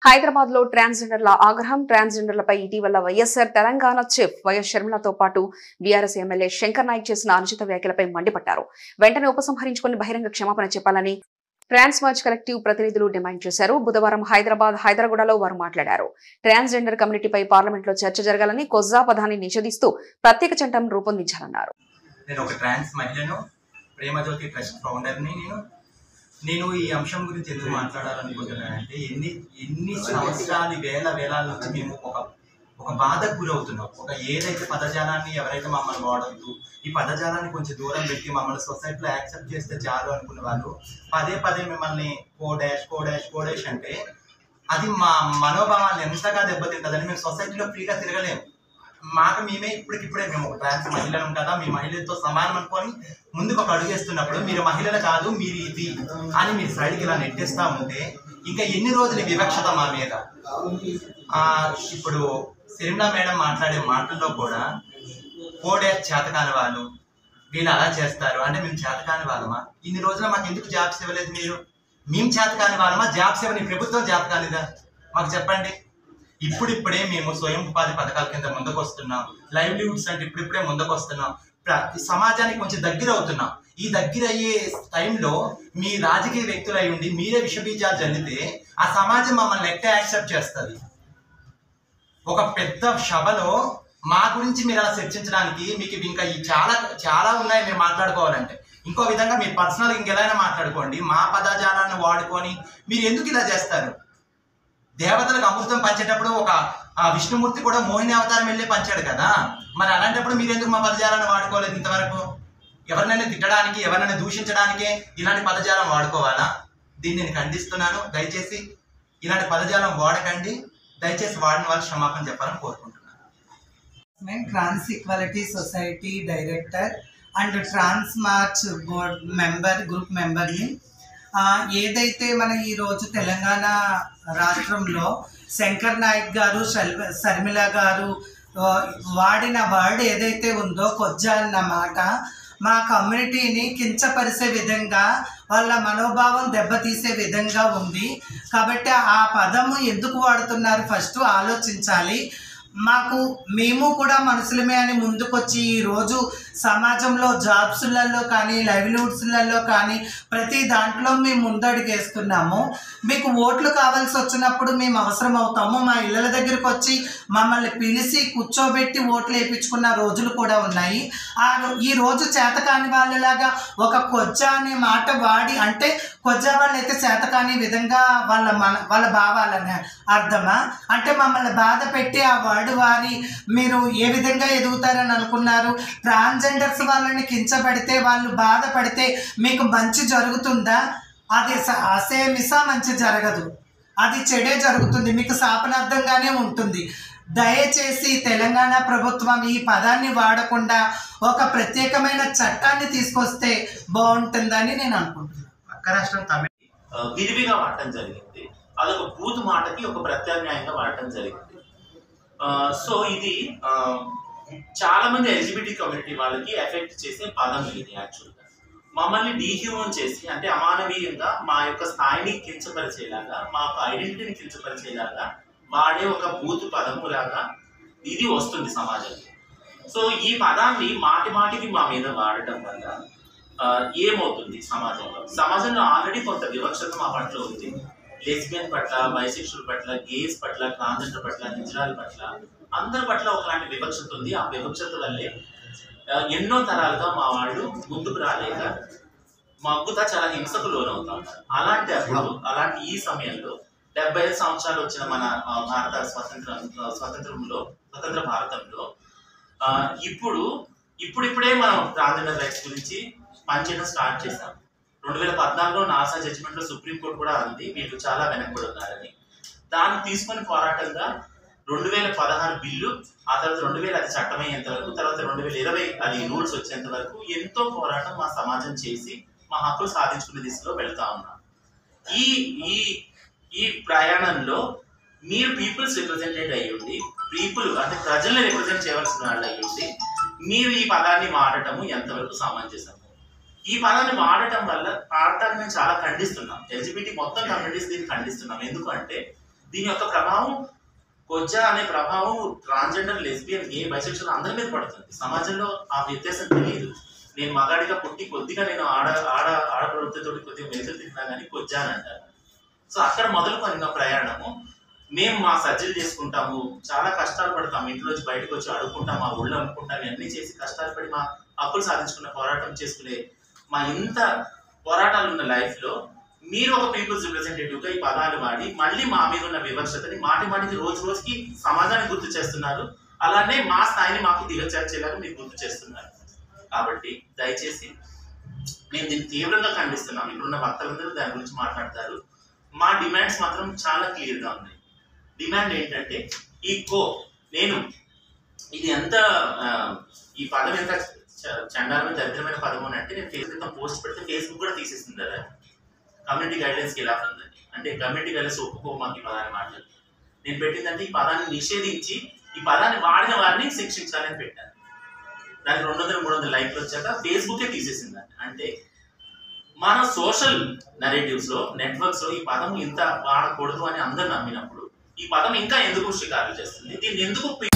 హైదరాబాద్ లో ట్రాన్స్జెండర్ల ఆగ్రహం ట్రాన్స్జెండర్లపై ఇటీవల వైఎస్ఆర్ తెలంగాణ చీఫ్ వైఎస్ షర్మిలతో పాటు బీఆర్ఎస్ ఎమ్మెల్యే శంకర్ నాయక్ చేసిన అనుచిత వ్యాఖ్యలపై మండిపడ్డారు వెంటనే ఉపసంహరించుకుని బహిరంగ క్షమాపణ చెప్పాలని ట్రాన్స్ మార్చ్ కలెక్టివ్ ప్రతినిధులు డిమాండ్ చేశారు బుధవారం హైదరాబాద్ హైదరాబాద్లో వారు మాట్లాడారు ట్రాన్స్జెండర్ కమ్యూనిటీపై పార్లమెంట్ లో చర్చ జరగాలని కొజ్జా పదాన్ని నిషేధిస్తూ ప్రత్యేక చట్టం రూపొందించాలన్నారు నేను ఒక ట్రాన్స్ మహిళను ప్రేమజ్యోతి ట్రస్ట్ ఫౌండర్ని నేను నేను ఈ అంశం గురించి ఎందుకు మాట్లాడాలనుకుంటున్నానంటే ఎన్ని ఎన్ని సంవత్సరాలు వేల వేలాల నుంచి మేము ఒక ఒక బాధకు గురవుతున్నాం ఒక ఏదైతే పదజాలాన్ని ఎవరైతే మమ్మల్ని వాడద్దు ఈ పదజాలాన్ని కొంచెం దూరం పెట్టి మమ్మల్ని సొసైటీలో యాక్సెప్ట్ చేస్తే చాలు అనుకున్న వాళ్ళు పదే పదే మిమ్మల్ని co dash co dash co dash అంటే అది మా మనోభావాన్ని ఎంతగా దెబ్బతింటుందని మేము సొసైటీలో ఫ్రీగా తిరగలేము మాకు మేమే ఇప్పటికిప్పుడే మేము ఒక ట్రాన్స్ మహిళలం కదా మీ మహిళలతో సమానం అనుకొని ముందుకు ఒక అడుగు వేస్తున్నప్పుడు మీరు మహిళలు కాదు మీరు ఇది అని మీరు సైడ్కి ఇలా నెట్టేస్తా ఉంటే ఇంకా ఎన్ని రోజులు ఈ వివక్షత మా మీద ఆ, ఇప్పుడు సిరిమలా మేడం మాట్లాడే మాటల్లో కూడా కోడే చేతకాని వాళ్ళు వీళ్ళు అలా చేస్తారు అంటే మేము చేతకాని వాళ్ళమా ఇన్ని రోజులు మాకు ఎందుకు జాబ్స్ ఇవ్వలేదు మీరు మేము చేతకాని వాళ్ళమా జాబ్స్ ఇవ్వని ప్రభుత్వం చేతకానిదా మాకు చెప్పండి ఇప్పుడిప్పుడే మేము స్వయం ఉపాధి పథకాల కింద ముందుకు వస్తున్నాం లైవ్లీహుడ్స్ అంటే ఇప్పుడిప్పుడే ముందుకు వస్తున్నాం ప్ర- సమాజానికి కొంచెం దగ్గర అవుతున్నాం ఈ దగ్గర అయ్యే టైంలో మీ రాజకీయ వ్యక్తులు అయి ఉండి మీరే విషబీజాలు చల్లితే ఆ సమాజం మమ్మల్ని ఎక్క యాక్సెప్ట్ చేస్తుంది ఒక పెద్ద సభలో మా గురించి మీరు అలా చర్చించడానికి మీకు ఇంకా ఈ చాలా చాలా ఉన్నాయి మీరు మాట్లాడుకోవాలంటే ఇంకో విధంగా మీరు పర్సనల్ ఇంకెలా మాట్లాడుకోండి మా పదజాలాన్ని వాడుకొని మీరు ఎందుకు ఇలా చేస్తారు దేవతలకు అమృతం పంచేటప్పుడు ఒక ఆ విష్ణుమూర్తి కూడా మోహిని అవతారం వెళ్ళి పంచాడు కదా మరి అలాంటప్పుడు మీరు ఎందుకు మా పదజాలాన్ని వాడుకోలేదు ఇంతవరకు ఎవరినైనా తిట్టడానికి ఎవరినైనా దూషించడానికే ఇలాంటి పదజాలం వాడుకోవాలా దీన్ని నేను ఖండిస్తున్నాను దయచేసి ఇలాంటి పదజాలం వాడకండి దయచేసి వాడిన వాళ్ళు క్షమాపణ చెప్పాలని కోరుకుంటున్నాను నేను trans equality society director and trans march board member group మెంబర్ని ఆ, ఏదైతే మన ఈరోజు తెలంగాణ రాష్ట్రంలో శంకర్ నాయక్ గారు షల్- శర్మిల గారు ఆ, వాడిన వర్డ్ ఏదైతే ఉందో కొజ్జా అన్న మాట మా కమ్యూనిటీని కించపరిచే విధంగా వాళ్ళ మనోభావం దెబ్బతీసే విధంగా ఉంది కాబట్టి ఆ పదము ఎందుకు వాడుతున్నారు ఫస్ట్ ఆలోచించాలి మాకు మేము కూడా మనుషులమే అని ముందుకొచ్చి ఈరోజు సమాజంలో జాబ్స్లలో కానీ లైవ్లీహుడ్స్లలో కానీ ప్రతి దాంట్లో మేము ముందడుగేస్తున్నాము మీకు ఓట్లు కావాల్సి వచ్చినప్పుడు మేము అవసరం అవుతాము మా ఇళ్ళ దగ్గరికి వచ్చి మమ్మల్ని పిలిచి కూర్చోబెట్టి ఓట్లు వేయించుకున్న రోజులు కూడా ఉన్నాయి ఆ రో- ఈ రోజు చేతకాని వాళ్ళలాగా ఒక కొజ్జా అనే మాట వాడి అంటే కొజ్జా వాళ్ళు అయితే చేతకాని విధంగా వాళ్ళ మన వాళ్ళ భావాలని అర్థమా అంటే మమ్మల్ని బాధ పెట్టి ఆ వర్డ్ వారి మీరు ఏ విధంగా ఎదుగుతారని అనుకున్నారు ట్రాన్స్జెండర్స్ వాళ్ళని కించబడితే వాళ్ళు బాధపడితే మీకు మంచి జరుగుతుందా అది స- అసేమిసా మంచి జరగదు అది చెడే జరుగుతుంది మీకు శాపనార్థంగానే ఉంటుంది దయచేసి తెలంగాణ ప్రభుత్వం ఈ పదాన్ని వాడకుండా ఒక ప్రత్యేకమైన చట్టాన్ని తీసుకొస్తే బాగుంటుందని నేను అనుకుంటున్నాను పక్క రాష్ట్రం తమిళ ఆ, విరివిగా వాడటం జరిగింది అదొక బూత్ మాటకి ఒక ప్రత్యామ్నాయంగా వాడటం జరిగింది ఆ, సో ఇది ఆ, చాలా మంది ఎలిజిబిలిటీ కమ్యూనిటీ వాళ్ళకి ఎఫెక్ట్ చేసే పదం ఇది యాక్చువల్గా మమ్మల్ని డీహ్యూమన్ చేసి అంటే అమానవీయంగా మా యొక్క స్థాయిని కించపరిచేలాగా మా యొక్క ఐడెంటిటీని కించపరిచేలాగా వాడే ఒక బూత్ పదము లాగా ఇది వస్తుంది సమాజంలో సో ఈ పదాన్ని మాటి మాటికి మా మీద వాడటం వల్ల ఆ, ఏమవుతుంది సమాజంలో సమాజంలో ఆల్రెడీ కొంత వివక్షత మా పట్ల ఉంది లెస్బియన్ పట్ల బైసెక్షువల్ పట్ల గేస్ పట్ల ట్రాన్స్జెండర్ పట్ల నిజరాల పట్ల అందరి పట్ల ఒకలాంటి వివక్షత ఉంది ఆ వివక్షత వల్లే ఆ, ఎన్నో తరాలుగా మా వాళ్ళు ముందుకు రాలేక మగ్గుత చాలా హింసకు లోనవుతాం అలాంటి అప్పుడు అలాంటి ఈ సమయంలో డెబ్బై ఐదు సంవత్సరాలు వచ్చిన మన ఆ, భారత స్వతంత్ర స్వతంత్రంలో స్వతంత్ర భారతంలో ఆ, ఇప్పుడు ఇప్పుడిప్పుడే మనం ట్రాన్స్జెండర్ రైట్స్ గురించి పనిచేయడం స్టార్ట్ చేశాం రెండు వేల పద్నాలుగులో నాసా జడ్జిమెంట్ లో సుప్రీంకోర్టు కూడా అంది వీళ్ళు చాలా వెనకబడి ఉన్నారని దాన్ని తీసుకొని పోరాటంగా రెండు వేల పదహారు బిల్లు ఆ తర్వాత రెండు వేల అది చట్టమయ్యేంత వరకు తర్వాత రెండు వేల ఇరవై అది రూల్స్ వచ్చేంత వరకు ఎంతో పోరాటం మా సమాజం చేసి మా హక్కులు సాధించుకునే దిశలో వెళ్తా ఉన్నాం ఈ ఈ ఈ ప్రయాణంలో మీరు పీపుల్స్ రిప్రజెంటేట్ అయ్యి ఉండి పీపుల్ అంటే ప్రజల్ని రిప్రజెంట్ చేయవలసిన వాళ్ళు అయ్యి ఉండి మీరు ఈ పదాన్ని వాడటము ఎంతవరకు సమంజసము ఈ పదాన్ని వాడటం వల్ల వాడటాన్ని మేము చాలా ఖండిస్తున్నాం ఎల్జిబిటీ మొత్తం కమ్యూనిటీస్ దీన్ని ఖండిస్తున్నాం ఎందుకంటే దీని యొక్క ప్రభావం కొజ్జా అనే ప్రభావం ట్రాన్స్జెండర్ లెస్బియన్ గే బైసెక్షువల్ అందరి మీద పడుతుంది సమాజంలో ఆ వ్యత్యాసం తెలియదు నేను మగాడిగా పుట్టి కొద్దిగా నేను ఆడ ఆడ ఆడప్రవృత్తితో కొద్దిగా మెరుగలు తిన్నా కానీ కొజ్జా అని అంటారు సో అక్కడ మొదలుకొని నా ప్రయాణము మేము మా సర్జరీ చేసుకుంటాము చాలా కష్టాలు పడతాము ఇంట్లోంచి బయటకు వచ్చి అడుక్కుంటాం మా ఊళ్ళో అమ్ముకుంటాం ఇవన్నీ చేసి కష్టాలు పడి మా హక్కులు సాధించుకున్న పోరాటం చేసుకునే మా ఇంత పోరాటాలు ఉన్న లైఫ్ లో మీరు ఒక పీపుల్స్ రిప్రజెంటేటివ్ గా ఈ పదాలు వాడి మళ్ళీ మా మీద ఉన్న వివక్షతని మాటి మాటికి రోజు రోజుకి సమాజానికి గుర్తు చేస్తున్నారు అలానే మా స్థాయిని మాకు దిగచేర్చేలాగా మీరు గుర్తు చేస్తున్నారు కాబట్టి దయచేసి నేను దీన్ని తీవ్రంగా ఖండిస్తున్నాను ఇప్పుడున్న వక్తలందరూ దాని గురించి మాట్లాడతారు మా డిమాండ్స్ మాత్రం చాలా క్లియర్ గా ఉన్నాయి డిమాండ్ ఏంటంటే ఈ కో నేను ఇది ఎంత ఆ, ఈ పదం ఎంత చ- చండాలమైన దరిద్రమైన పదం అని అంటే నేను ఫేస్బుక్ పోస్ట్ పెడితే ఫేస్బుక్ కూడా తీసేసింది కదా కమ్యూనిటీ గైడ్లైన్స్కి ఎలా ఉందండి అంటే కమ్యూనిటీ గైడ్లైన్స్ ఒప్పుకో మాకు ఈ పదాన్ని మాట్లాడి నేను పెట్టిందంటే ఈ పదాన్ని నిషేధించి ఈ పదాన్ని వాడిన వారిని శిక్షించాలని పెట్టాను దానికి రెండు వందల మూడు వందల లైక్లు వచ్చాక ఫేస్బుకే తీసేసింది దాన్ని అంటే మన సోషల్ నరేటివ్స్ లో నెట్వర్క్స్ లో ఈ పదం ఇంత వాడకూడదు అని అందరు నమ్మినప్పుడు ఈ పదం ఇంకా ఎందుకు షికారు చేస్తుంది దీన్ని ఎందుకు